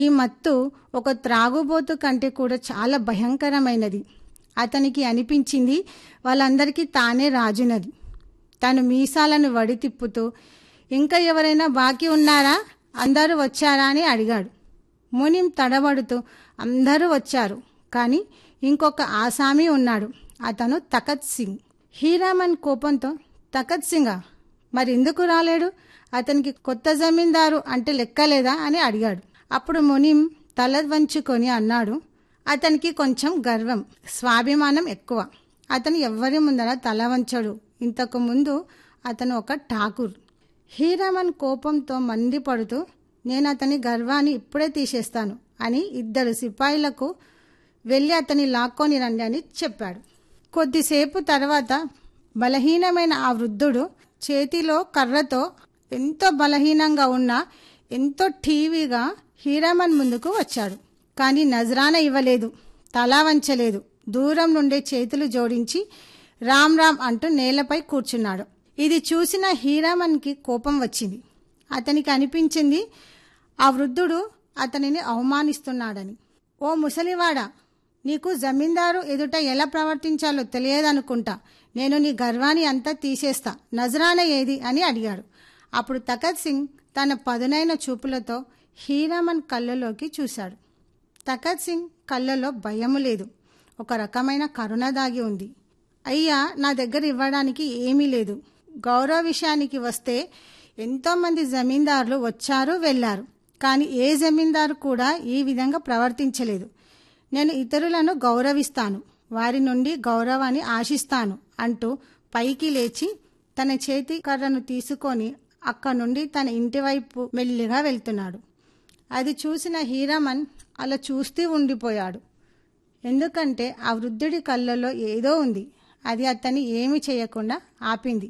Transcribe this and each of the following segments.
ఈ మత్తు ఒక త్రాగుబోతు కంటే కూడా చాలా భయంకరమైనది అతనికి అనిపించింది వాళ్ళందరికీ తానే రాజునది తను మీసాలను వడి తిప్పుతూ ఇంకా ఎవరైనా బాకీ ఉన్నారా అందరూ వచ్చారా అని అడిగాడు మునిం తడబడుతూ అందరూ వచ్చారు కానీ ఇంకొక ఆసామి ఉన్నాడు అతను తకత్ సింగ్ హీరామన్ కోపంతో తకత్ సింగా మరి ఎందుకు రాలేడు అతనికి కొత్త జమీందారు అంటే లెక్కలేదా అని అడిగాడు అప్పుడు మునిం తల వంచుకొని అన్నాడు అతనికి కొంచెం గర్వం స్వాభిమానం ఎక్కువ అతను ఎవ్వరి ముందర తల వంచడు ఇంతకు ముందు అతను ఒక ఠాకూర్ హీరామన్ కోపంతో మండిపడుతూ నేను అతని గర్వాన్ని ఇప్పుడే తీసేస్తాను అని ఇద్దరు సిపాయిలకు వెళ్ళి అతని లాక్కొని రండి అని చెప్పాడు కొద్దిసేపు తర్వాత బలహీనమైన ఆ వృద్ధుడు చేతిలో కర్రతో ఎంతో బలహీనంగా ఉన్న ఎంతో టీవీగా హీరామన్ ముందుకు వచ్చాడు కానీ నజరాన ఇవ్వలేదు తలా వంచలేదు దూరం నుండే చేతులు జోడించి రామ్ రామ్ అంటూ నేలపై కూర్చున్నాడు ఇది చూసిన హీరామన్కి కోపం వచ్చింది అతనికి అనిపించింది ఆ వృద్ధుడు అతనిని అవమానిస్తున్నాడని ఓ ముసలివాడా నీకు జమీందారు ఎదుట ఎలా ప్రవర్తించాలో తెలియదనుకుంటా నేను నీ గర్వాన్ని అంతా తీసేస్తా నజరాన ఏది అని అడిగాడు అప్పుడు తకత్ సింగ్ తన పదునైన చూపులతో హీరామన్ కళ్ళలోకి చూశాడు తకత్ సింగ్ కళ్ళలో భయము లేదు ఒక రకమైన కరుణ దాగి ఉంది అయ్యా నా దగ్గర ఇవ్వడానికి ఏమీ లేదు గౌరవ విషయానికి వస్తే ఎంతోమంది జమీందారులు వచ్చారు వెళ్ళారు కానీ ఏ జమీందారు కూడా ఈ విధంగా ప్రవర్తించలేదు నేను ఇతరులను గౌరవిస్తాను వారి నుండి గౌరవాన్ని ఆశిస్తాను అంటూ పైకి లేచి తన చేతి కర్రను తీసుకొని అక్కడి నుండి తన ఇంటి వైపు మెల్లిగా వెళ్తున్నాడు అది చూసిన హీరామన్ అలా చూస్తూ ఉండిపోయాడు ఎందుకంటే ఆ వృద్ధుడి కళ్ళల్లో ఏదో ఉంది అది అతన్ని ఏమి చేయకుండా ఆపింది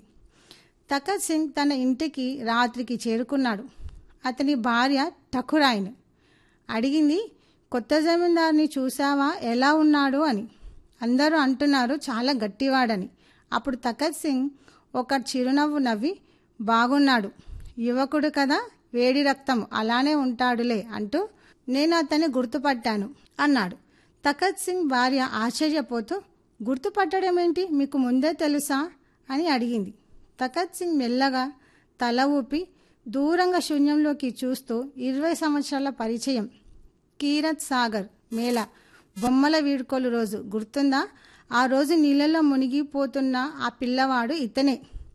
తకత్ సింగ్ తన ఇంటికి రాత్రికి చేరుకున్నాడు అతని భార్య ఠకురాయిన్ అడిగింది కొత్త జమీందార్ని చూసావా ఎలా ఉన్నాడు అని అందరూ అంటున్నారు చాలా గట్టివాడని అప్పుడు తకత్ సింగ్ ఒక చిరునవ్వు నవ్వి బాగున్నాడు యువకుడు కదా వేడి రక్తం అలానే ఉంటాడులే అంటూ నేను అతన్ని గుర్తుపట్టాను అన్నాడు తకత్ సింగ్ భార్య ఆశ్చర్యపోతూ గుర్తుపట్టడం ఏంటి మీకు ముందే తెలుసా అని అడిగింది తకత్ సింగ్ మెల్లగా తల ఊపి దూరంగా శూన్యంలోకి చూస్తూ ఇరవై సంవత్సరాల పరిచయం కీరత్ సాగర్ మేళ బొమ్మల వీడుకోలు రోజు గుర్తుందా ఆ రోజు నీళ్ళలో మునిగిపోతున్న ఆ పిల్లవాడు ఇతనే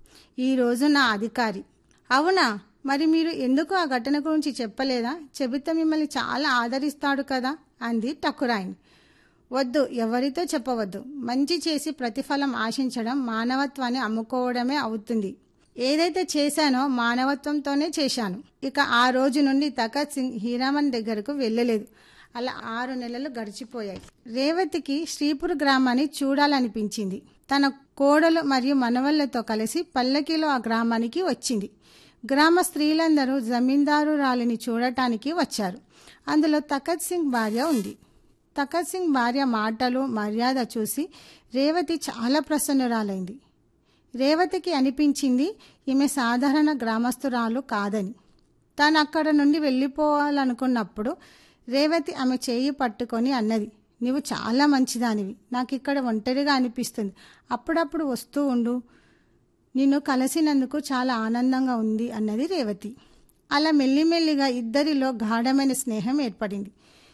ఈ రోజు నా అధికారి అవునా మరి మీరు ఎందుకు ఆ ఘటన గురించి చెప్పలేదా చెబితే మిమ్మల్ని చాలా ఆదరిస్తాడు కదా అంది టకురాయిన్ వద్దు ఎవరితో చెప్పవద్దు మంచి చేసి ప్రతిఫలం ఆశించడం మానవత్వాన్ని అమ్ముకోవడమే అవుతుంది ఏదైతే చేశానో మానవత్వంతోనే చేశాను ఇక ఆ రోజు నుండి తకత్ సింగ్ హీరామన్ దగ్గరకు వెళ్ళలేదు అలా ఆరు నెలలు గడిచిపోయాయి రేవతికి శ్రీపూర్ గ్రామాన్ని చూడాలనిపించింది తన కోడలు మరియు మనవళ్లతో కలిసి పల్లకిలో ఆ గ్రామానికి వచ్చింది గ్రామ స్త్రీలందరూ జమీందారు రాలిని చూడటానికి వచ్చారు అందులో తకత్ సింగ్ భార్య ఉంది తకత్ సింగ్ భార్య మాటలు మర్యాద చూసి రేవతి చాలా ప్రసన్నురాలైంది రేవతికి అనిపించింది ఈమె సాధారణ గ్రామస్తురాలు కాదని తాను అక్కడ నుండి వెళ్ళిపోవాలనుకున్నప్పుడు రేవతి ఆమె చేయి పట్టుకొని అన్నది నీవు చాలా మంచిదానివి నాకు ఇక్కడ ఒంటరిగా అనిపిస్తుంది అప్పుడప్పుడు వస్తూ ఉండు నిన్ను కలిసినందుకు చాలా ఆనందంగా ఉంది అన్నది రేవతి అలా మెల్లిమెల్లిగా ఇద్దరిలో గాఢమైన స్నేహం ఏర్పడింది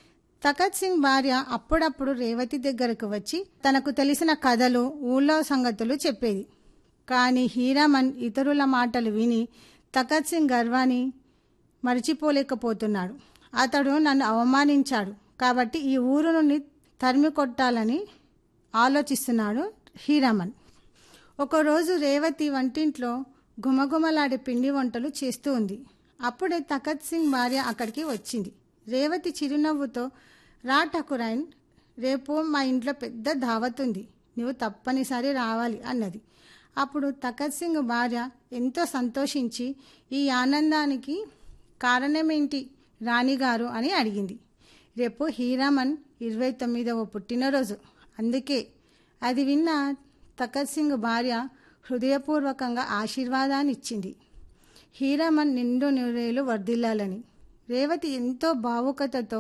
తకత్ సింగ్ భార్య అప్పుడప్పుడు రేవతి దగ్గరకు వచ్చి తనకు తెలిసిన కథలు ఊళ్ళో సంగతులు చెప్పేది కానీ హీరామన్ ఇతరుల మాటలు విని తకత్ సింగ్ గర్వాన్ని మర్చిపోలేకపోతున్నాడు అతడు నన్ను అవమానించాడు కాబట్టి ఈ ఊరు నుండి తరిమి కొట్టాలని ఆలోచిస్తున్నాడు హీరామన్ ఒకరోజు రేవతి వంటింట్లో గుమగుమలాడే పిండి వంటలు చేస్తూ ఉంది అప్పుడే తకత్ సింగ్ భార్య అక్కడికి వచ్చింది రేవతి చిరునవ్వుతో రా ఠకురాయిన్ రేపు మా ఇంట్లో పెద్ద దావత్ ఉంది నువ్వు తప్పనిసరి రావాలి అన్నది అప్పుడు తకత్ సింగ్ భార్య ఎంతో సంతోషించి ఈ ఆనందానికి కారణమేంటి రాణిగారు అని అడిగింది రేపు హీరామన్ ఇరవై తొమ్మిదవ పుట్టినరోజు అందుకే అది విన్న తకత్ సింగ్ భార్య హృదయపూర్వకంగా ఆశీర్వాదాన్ని ఇచ్చింది హీరామన్ నిండు నూరేలు వర్ధిల్లాలని రేవతి ఎంతో భావుకతతో